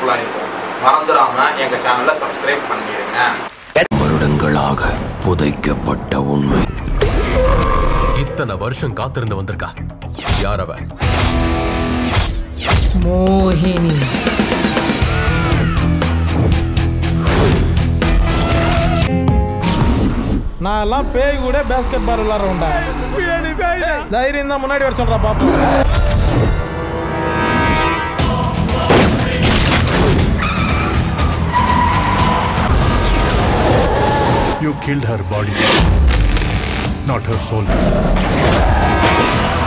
யூஸ்ஃபுல்லாக இருக்கும் மறந்துடாம எங்கள் சேனலை சப்ஸ்கிரைப் பண்ணிடுங்க வருடங்களாக புதைக்கப்பட்ட உண்மை இத்தனை வருஷம் காத்திருந்து வந்திருக்கா யார் அவ மோகினி நான் எல்லாம் பேய் கூட பேஸ்கெட் பால் விளாட்றவன்டா தைரியம் தான் முன்னாடி வர சொல்றா பாப்போம் You killed her body, not her soul.